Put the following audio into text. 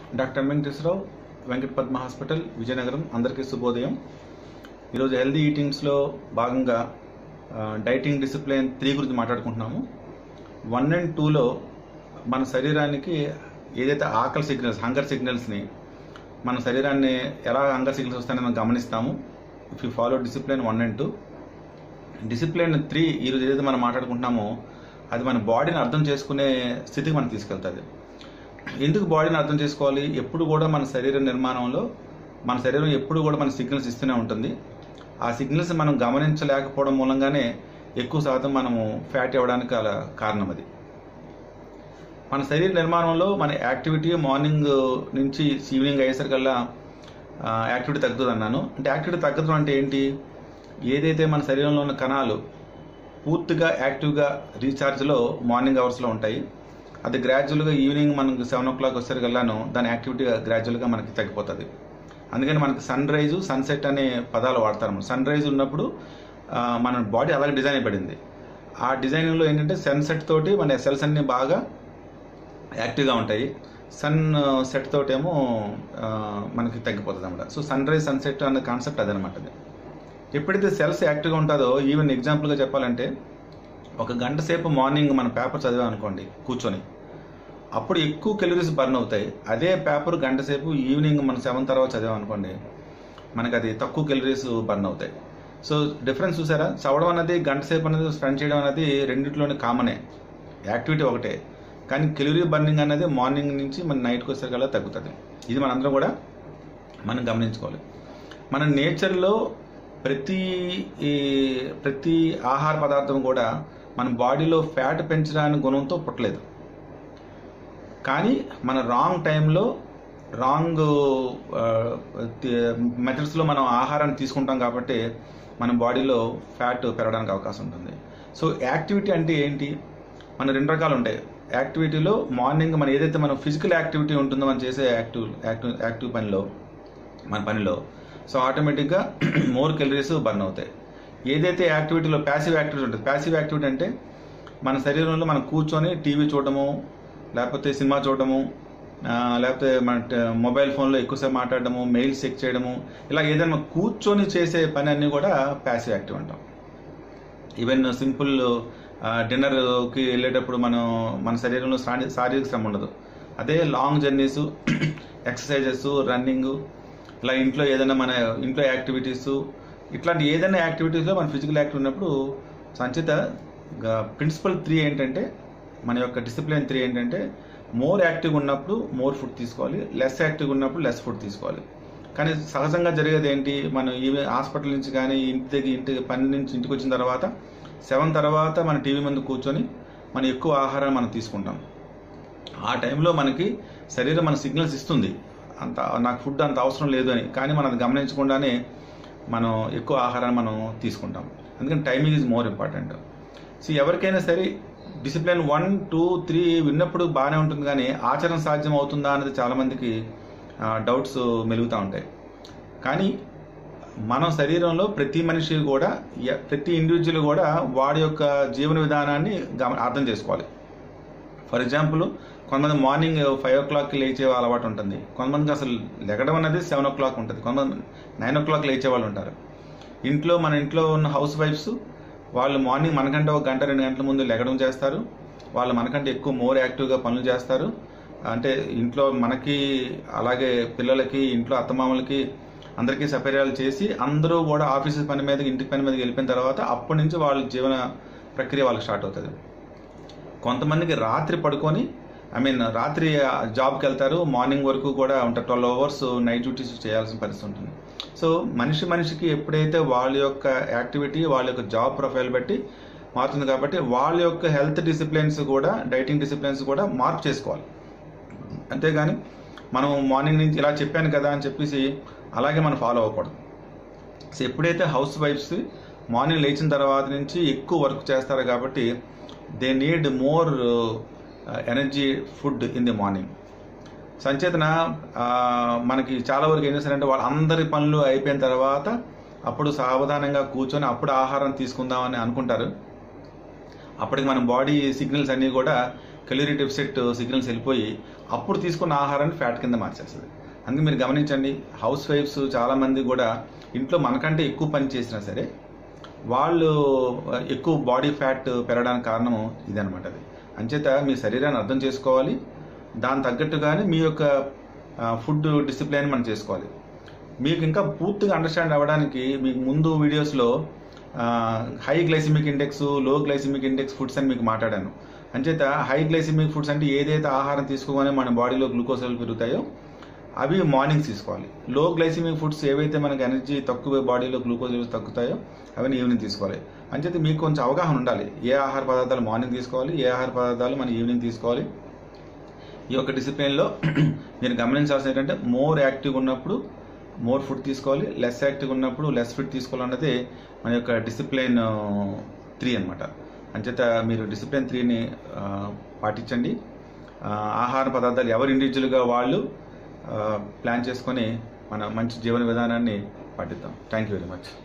doctor Venkateswararao Venkata Padma hospital Vizianagaram అందరికీ శుభోదయం ఈరోజు హెల్దీ ఈటింగ్స్లో భాగంగా ఆ, డైటింగ్ డిసిప్లిన్ త్రీ గురించి మాట్లాడుకుంటున్నాము వన్ అండ్ టూలో మన శరీరానికి ఏదైతే ఆకలి సిగ్నల్స్ హంగర్ సిగ్నల్స్ని మన శరీరాన్ని ఎలా హంగర్ సిగ్నల్స్ వస్తాయని మనం గమనిస్తాము if you follow discipline one and two discipline three ఈరోజు ఏదైతే మనం మాట్లాడుకుంటున్నామో అది మన బాడీని అర్థం చేసుకునే స్థితికి మనం తీసుకెళ్తుంది ఎందుకు బాడీని అర్థం చేసుకోవాలి ఎప్పుడు కూడా మన శరీర నిర్మాణంలో మన శరీరం ఎప్పుడు కూడా మన సిగ్నల్స్ ఇస్తూనే ఉంటుంది ఆ సిగ్నల్స్ మనం గమనించలేకపోవడం మూలంగానే ఎక్కువ శాతం మనము ఫ్యాట్ అవ్వడానికి అలా కారణం అది మన శరీర నిర్మాణంలో మన యాక్టివిటీ మార్నింగ్ నుంచి ఈవినింగ్ అయ్యేసరికల్లా ఆ, యాక్టివిటీ తగ్గుతుంది అన్నాను అంటే యాక్టివిటీ తగ్గడం అంటే ఏంటి ఏదైతే మన శరీరంలో ఉన్న కణాలు పూర్తిగా యాక్టివ్గా రీఛార్జ్లో మార్నింగ్ అవర్స్లో ఉంటాయి అది గ్రాడ్యువల్గా ఈవినింగ్ మనకు సెవెన్ ఓ క్లాక్ వచ్చేసరికల్లాను దాని యాక్టివిటీ గ్రాడ్యువల్గా మనకి తగ్గిపోతుంది అందుకని మనకి సన్ రైజు సన్సెట్ అనే పదాలు వాడతారు సన్ రైజ్ ఉన్నప్పుడు ఆ, మన బాడీ అలాగే డిజైన్ అయిపడింది ఆ డిజైనింగ్లో ఏంటంటే సన్సెట్ తోటి మన సెల్స్ అన్ని బాగా యాక్టివ్గా ఉంటాయి సన్ సెట్ తోటేమో ఆ, మనకి తగ్గిపోతుంది అనమాట సో సన్ రైజ్ సన్సెట్ అనే కాన్సెప్ట్ అదనమాట అది ఎప్పుడైతే సెల్స్ యాక్టివ్గా ఉంటుందో ఈవెన్ ఎగ్జాంపుల్గా చెప్పాలంటే ఒక గంట సేపు మార్నింగ్ మన పేపర్ చదివాం అనుకోండి కూర్చొని అప్పుడు ఎక్కువ కెలరీస్ బర్న్ అవుతాయి అదే పేపర్ గంట సేపు ఈవినింగ్ మనం సెవెన్ తర్వాత చదివాం అనుకోండి మనకి అది తక్కువ కెలరీస్ బర్న్ అవుతాయి సో డిఫరెన్స్ చూసారా చదవడం అనేది గంట సేపు అనేది స్పెండ్ చేయడం అనేది రెండిట్లోనే కామనే యాక్టివిటీ ఒకటే కానీ కెలరీ బర్నింగ్ అనేది మార్నింగ్ నుంచి మన నైట్కి వచ్చేసరికల్లా తగ్గుతుంది ఇది మనందరం కూడా మనం గమనించుకోవాలి మన నేచర్లో ప్రతి ఈ ప్రతి ఆహార పదార్థం కూడా మన బాడీలో ఫ్యాట్ పెంచడానికి గుణంతో పుట్టలేదు కానీ మన రాంగ్ టైంలో రాంగ్ మెథడ్స్లో మనం ఆహారాన్ని తీసుకుంటాం కాబట్టి మన బాడీలో ఫ్యాట్ పెరగడానికి అవకాశం ఉంటుంది సో యాక్టివిటీ అంటే ఏంటి మన రెండు రకాలు ఉంటాయి యాక్టివిటీలో మార్నింగ్ మనం ఏదైతే మనం ఫిజికల్ యాక్టివిటీ ఉంటుందో మనం చేసే యాక్టివ్ యాక్టివ్ యాక్టివ్ పనిలో మన పనిలో సో ఆటోమేటిక్గా మోర్ కెలరీస్ బర్న్ అవుతాయి ఏదైతే యాక్టివిటీలో ప్యాసివ్ యాక్టివిటీ ఉంటుంది ప్యాసివ్ యాక్టివిటీ అంటే మన శరీరంలో మనం కూర్చొని టీవీ చూడటము లేకపోతే సినిమా చూడటము ఆ, లేకపోతే మన ట- మొబైల్ ఫోన్లో ఎక్కువసేపు మాట్లాడడము మెయిల్స్ చెక్ చేయడము ఇలా ఏదైనా కూర్చొని చేసే పని అన్నీ కూడా ప్యాసివ్ యాక్టివ్ అంటాం ఈవెన్ సింపుల్ డిన్నర్కి వెళ్ళేటప్పుడు మనం మన శరీరంలో శారీ- శారీరక శ్రమ ఉండదు అదే లాంగ్ జర్నీస్ ఎక్సర్సైజెస్ రన్నింగ్ ఇలా ఇంట్లో ఏదైనా మన ఇంట్లో యాక్టివిటీస్ ఇట్లాంటి ఏదైనా యాక్టివిటీస్లో మన ఫిజికల్ యాక్టివ్ ఉన్నప్పుడు సంచిత ప్రిన్సిపల్ త్రీ ఏంటంటే మన యొక్క డిసిప్లిన్ త్రీ ఏంటంటే మోర్ యాక్టివ్గా ఉన్నప్పుడు మోర్ ఫుడ్ తీసుకోవాలి లెస్ యాక్టివ్గా ఉన్నప్పుడు లెస్ ఫుడ్ తీసుకోవాలి కానీ సహజంగా జరిగేది ఏంటి మనం ఈవెన్ హాస్పిటల్ నుంచి కానీ ఇంటి దగ్గర ఇంటి పని నుంచి ఇంటికి వచ్చిన తర్వాత సెవెన్ తర్వాత మన టీవీ ముందు కూర్చొని మనం ఎక్కువ ఆహారం మనం తీసుకుంటాం ఆ టైంలో మనకి శరీరం మన సిగ్నల్స్ ఇస్తుంది అంత నాకు ఫుడ్ అంత అవసరం లేదు అని కానీ మనం అది గమనించకుండానే మనం ఎక్కువ ఆహారాన్ని మనం తీసుకుంటాం అందుకని timing is more important so ఎవరికైనా సరే డిసిప్లిన్ వన్ టూ త్రీ విన్నప్పుడు బాగానే ఉంటుంది కానీ ఆచరణ సాధ్యం అవుతుందా అనేది చాలామందికి డౌట్స్ మెలుగుతూ ఉంటాయి కానీ మనం శరీరంలో ప్రతి మనిషి కూడా ఎ- ప్రతి ఇండివిజువల్ కూడా వాడి యొక్క జీవన విధానాన్ని గమ అర్థం చేసుకోవాలి ఫర్ ఎగ్జాంపుల్ కొంతమంది మార్నింగ్ ఫైవ్ ఓ క్లాక్కి లేచే అలవాటు ఉంటుంది కొంతమందికి అసలు లెగడం అనేది సెవెన్ ఓ క్లాక్ ఉంటుంది కొంతమంది నైన్ ఓ క్లాక్ లేచే వాళ్ళు ఉంటారు ఇంట్లో మన ఇంట్లో ఉన్న హౌస్ వైఫ్స్ వాళ్ళు మార్నింగ్ మనకంటే ఒక గంట రెండు గంటల ముందు లెగడం చేస్తారు వాళ్ళు మనకంటే ఎక్కువ మోర్ యాక్టివ్గా పనులు చేస్తారు అంటే ఇంట్లో మనకి అలాగే పిల్లలకి ఇంట్లో అత్తమామలకి అందరికీ సపర్యాలు చేసి అందరూ కూడా ఆఫీస్ పని మీద ఇంటి పని మీదకి వెళ్ళిపోయిన తర్వాత అప్పటి నుంచి వాళ్ళ జీవన ప్రక్రియ వాళ్ళకి స్టార్ట్ అవుతుంది కొంతమందికి రాత్రి పడుకొని ఐ మీన్ రాత్రి జాబ్కి వెళ్తారు మార్నింగ్ వరకు కూడా ఉంటారు ట్వెల్వ్ అవర్స్ నైట్ డ్యూటీస్ చేయాల్సిన పరిస్థితి ఉంటుంది సో మనిషి మనిషికి ఎప్పుడైతే వాళ్ళ యొక్క యాక్టివిటీ వాళ్ళ యొక్క జాబ్ ప్రొఫైల్ బట్టి మారుతుంది కాబట్టి వాళ్ళ యొక్క హెల్త్ డిసిప్లిన్స్ కూడా డైటింగ్ డిసిప్లిన్స్ కూడా మార్పు చేసుకోవాలి అంతేగాని మనం మార్నింగ్ నుంచి ఇలా చెప్పాను కదా అని చెప్పేసి అలాగే మనం ఫాలో అవ్వకూడదు సో ఎప్పుడైతే హౌస్ వైఫ్స్ మార్నింగ్ లేచిన తర్వాత నుంచి ఎక్కువ వర్క్ చేస్తారు కాబట్టి they need more energy food in the morning సంచేతన ఆ, మనకి చాలా వరకు ఏం చేస్తారంటే వాళ్ళ అందరి పనులు అయిపోయిన తర్వాత అప్పుడు సావధానంగా కూర్చొని అప్పుడు ఆహారం తీసుకుందామని అనుకుంటారు అప్పటికి మన బాడీ సిగ్నల్స్ అన్నీ కూడా కెలరీ డెఫిసిట్ సిగ్నల్స్ వెళ్ళిపోయి అప్పుడు తీసుకున్న ఆహారాన్ని ఫ్యాట్ కింద మార్చేస్తుంది అందుకే మీరు గమనించండి హౌస్ వైఫ్స్ చాలా మంది కూడా ఇంట్లో మనకంటే ఎక్కువ పని చేసినా సరే వాళ్ళు ఎక్కువ బాడీ ఫ్యాట్ పెరగడానికి కారణం ఇదనమాట అది అంచేత మీ శరీరాన్ని అర్థం చేసుకోవాలి దాని తగ్గట్టుగానే మీ యొక్క ఫుడ్ డిసిప్లైన్ మనం చేసుకోవాలి మీకు ఇంకా పూర్తిగా అండర్స్టాండ్ అవ్వడానికి మీకు ముందు వీడియోస్లో high glycemic index low glycemic index foods అని మీకు మాట్లాడాను అంచేత హై గ్లైసిమిక్ ఫుడ్స్ అంటే ఏదైతే ఆహారం తీసుకోగానే మన బాడీలో గ్లూకోజ్ లెవెల్ పెరుగుతాయో అవి మార్నింగ్ తీసుకోవాలి లో గ్లైసిమిక్ ఫుడ్స్ ఏవైతే మనకి ఎనర్జీ తక్కువ బాడీలో గ్లూకోజ్ లెవెల్స్ తగ్గుతాయో అవన్నీ ఈవినింగ్ తీసుకోవాలి అంచేత మీకు కొంచెం అవగాహన ఉండాలి ఏ ఆహార పదార్థాలు మార్నింగ్ తీసుకోవాలి ఏ ఆహార పదార్థాలు మనం ఈవినింగ్ తీసుకోవాలి ఈ యొక్క డిసిప్లిన్లో మీరు గమనించాల్సిన ఏంటంటే మోర్ యాక్టివ్గా ఉన్నప్పుడు మోర్ ఫుడ్ తీసుకోవాలి లెస్ యాక్టివ్గా ఉన్నప్పుడు లెస్ ఫుడ్ తీసుకోవాలన్నదే మన యొక్క డిసిప్లిన్ త్రీ అనమాట అంచేత మీరు డిసిప్లిన్ త్రీని పాటించండి ఆ, ఆహార పదార్థాలు ఎవరు ఇండివిజువల్గా వాళ్ళు ఆ, ప్లాన్ చేసుకొని మన మంచి జీవన విధానాన్ని పాటిద్దాం థ్యాంక్ యూ వెరీ మచ్